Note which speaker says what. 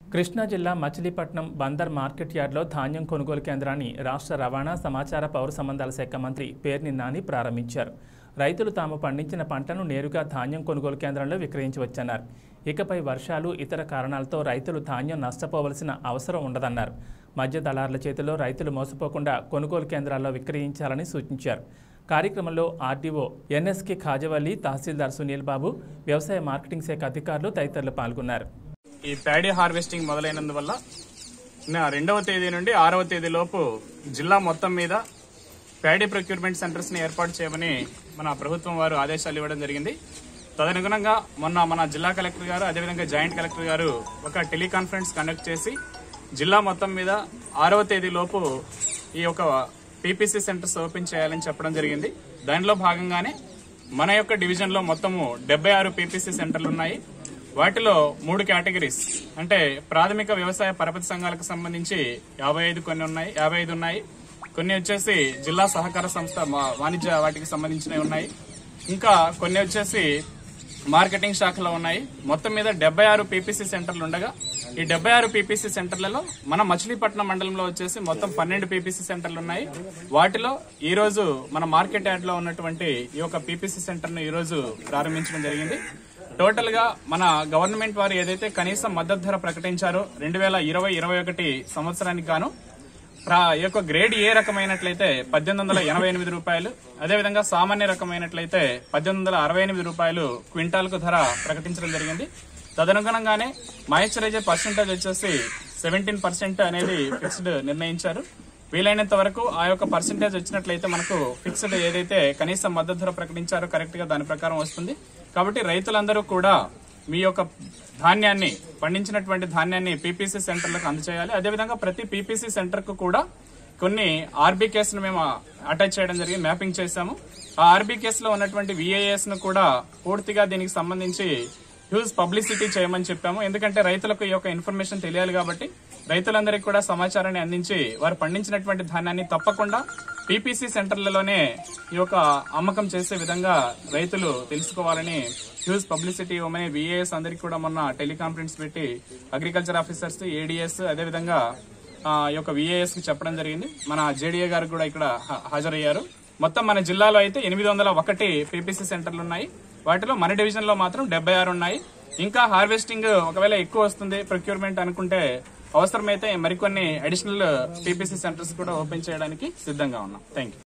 Speaker 1: కృష్ణా జిల్లా మచిలీపట్నం బందర్ మార్కెట్ యార్డ్లో ధాన్యం కొనుగోలు కేంద్రాన్ని రాష్ట్ర రవాణా సమాచార పౌర సంబంధాల శాఖ మంత్రి పేర్ని నాని ప్రారంభించారు రైతులు తాము పండించిన పంటను నేరుగా ధాన్యం కొనుగోలు కేంద్రంలో విక్రయించవచ్చన్నారు ఇకపై వర్షాలు ఇతర కారణాలతో రైతులు ధాన్యం నష్టపోవలసిన అవసరం ఉండదన్నారు మధ్య దళారుల చేతిలో రైతులు మోసపోకుండా కొనుగోలు కేంద్రాల్లో విక్రయించాలని సూచించారు కార్యక్రమంలో ఆర్డీఓ ఎన్ఎస్కే ఖాజవల్లి తహసీల్దార్ సునీల్ బాబు వ్యవసాయ మార్కెటింగ్ శాఖ అధికారులు తదితరులు పాల్గొన్నారు
Speaker 2: ఈ ప్యాడీ హార్వెస్టింగ్ మొదలైనందువల్ల నా రెండవ తేదీ నుండి ఆరవ తేదీ లోపు జిల్లా మొత్తం మీద ప్యాడీ ప్రొక్యూర్మెంట్ సెంటర్స్ ని ఏర్పాటు చేయమని మన ప్రభుత్వం వారు ఆదేశాలు ఇవ్వడం జరిగింది తదనుగుణంగా మొన్న మన జిల్లా కలెక్టర్ గారు అదేవిధంగా జాయింట్ కలెక్టర్ గారు ఒక టెలికాన్ఫరెన్స్ కండక్ట్ చేసి జిల్లా మొత్తం మీద ఆరవ తేదీ లోపు ఈ యొక్క పీపీసీ సెంటర్స్ ఓపెన్ చేయాలని చెప్పడం జరిగింది దానిలో భాగంగానే మన యొక్క డివిజన్ లో మొత్తము డెబ్బై ఆరు పీపీసీ సెంటర్లు ఉన్నాయి వాటిలో మూడు కేటగిరీస్ అంటే ప్రాథమిక వ్యవసాయ పరపతి సంఘాలకు సంబంధించి యాభై ఐదు కొన్ని ఉన్నాయి యాభై ఐదు ఉన్నాయి కొన్ని వచ్చేసి జిల్లా సహకార సంస్థ మా- వాణిజ్య వాటికి సంబంధించినవి ఉన్నాయి ఇంకా కొన్ని వచ్చేసి మార్కెటింగ్ శాఖలో ఉన్నాయి మొత్తం మీద డెబ్బై ఆరు పీపీసీ సెంటర్లు ఉండగా ఈ డెబ్బై ఆరు పీపీసీ సెంటర్లలో మన మచిలీపట్నం మండలంలో వచ్చేసి మొత్తం పన్నెండు పీపీసీ సెంటర్లు ఉన్నాయి వాటిలో ఈ రోజు మన మార్కెట్ యార్డ్ లో ఉన్నటువంటి ఈ యొక్క పీపీసీ సెంటర్ ను ఈ రోజు ప్రారంభించడం జరిగింది టోటల్ గా మన గవర్నమెంట్ వారు ఏదైతే కనీస మద్దతు ధర ప్రకటించారో రెండు వేల ఇరవై ఇరవై ఒకటి సంవత్సరానికి గాను ప్రా- ఈ యొక్క గ్రేడ్ ఏ రకమైనట్లయితే పద్దెనిమిది వందల ఎనభై ఎనిమిది రూపాయలు అదేవిధంగా సామాన్య రకమైనట్లయితే పద్దెనిమిది వందల అరవై ఎనిమిది రూపాయలు క్వింటాల్ కు ధర ప్రకటించడం జరిగింది తదనుగుణంగానే మాయిశ్చరైజర్ పర్సెంటేజ్ వచ్చేసి సెవెంటీన్ పర్సెంట్ అనేది ఫిక్స్డ్ నిర్ణయించారు వీలైనంత వరకు ఆ యొక్క పర్సెంటేజ్ వచ్చినట్లయితే మనకు ఫిక్స్డ్ ఏదైతే కనీస మద్దతు ధర ప్రకటించారో కరెక్ట్ గా దాని ప్రకారం వస్తుంది కాబట్టి రైతులందరూ కూడా మీ యొక్క ధాన్యాన్ని పండించినటువంటి ధాన్యాన్ని పీపీసీ సెంటర్లకు అందజేయాలి అదేవిధంగా ప్రతి పీపీసీ సెంటర్ కు కూడా కొన్ని ఆర్బీకేస్ ను మేము అటాచ్ చేయడం జరిగింది మ్యాపింగ్ చేశాము ఆ ఆర్బీకేస్ లో ఉన్నటువంటి విఏఎస్ ను కూడా పూర్తిగా దీనికి సంబంధించి హ్యూజ్ పబ్లిసిటీ చేయమని చెప్పాము ఎందుకంటే రైతులకు ఈ యొక్క ఇన్ఫర్మేషన్ తెలియాలి కాబట్టి రైతులందరికీ కూడా సమాచారాన్ని అందించి వారు పండించినటువంటి ధాన్యాన్ని తప్పకుండా పీపీసీ సెంటర్లలోనే ఈ యొక్క అమ్మకం చేసే విధంగా రైతులు తెలుసుకోవాలని హ్యూజ్ పబ్లిసిటీ ఇవ్వమని విఏఎస్ అందరికీ కూడా మొన్న టెలికాన్ఫరెన్స్ పెట్టి అగ్రికల్చర్ ఆఫీసర్స్ ఏడీఎస్ అదేవిధంగా ఆ, ఈ యొక్క విఏఎస్ కి చెప్పడం జరిగింది మన జేడీఏ గారు కూడా ఇక్కడ హా- హాజరయ్యారు మొత్తం మన జిల్లాలో అయితే ఎనిమిది వందల ఒకటి పీపీసీ సెంటర్లు ఉన్నాయి వాటిలో మన డివిజన్ లో మాత్రం డెబ్బై ఆరు ఉన్నాయి ఇంకా హార్వెస్టింగ్ ఒకవేళ ఎక్కువ వస్తుంది ప్రొక్యూర్మెంట్ అనుకుంటే అవసరమైతే మరికొన్ని అడిషనల్ పీపీసీ సెంటర్స్ కూడా ఓపెన్ చేయడానికి సిద్ధంగా ఉన్నాం థ్యాంక్ యూ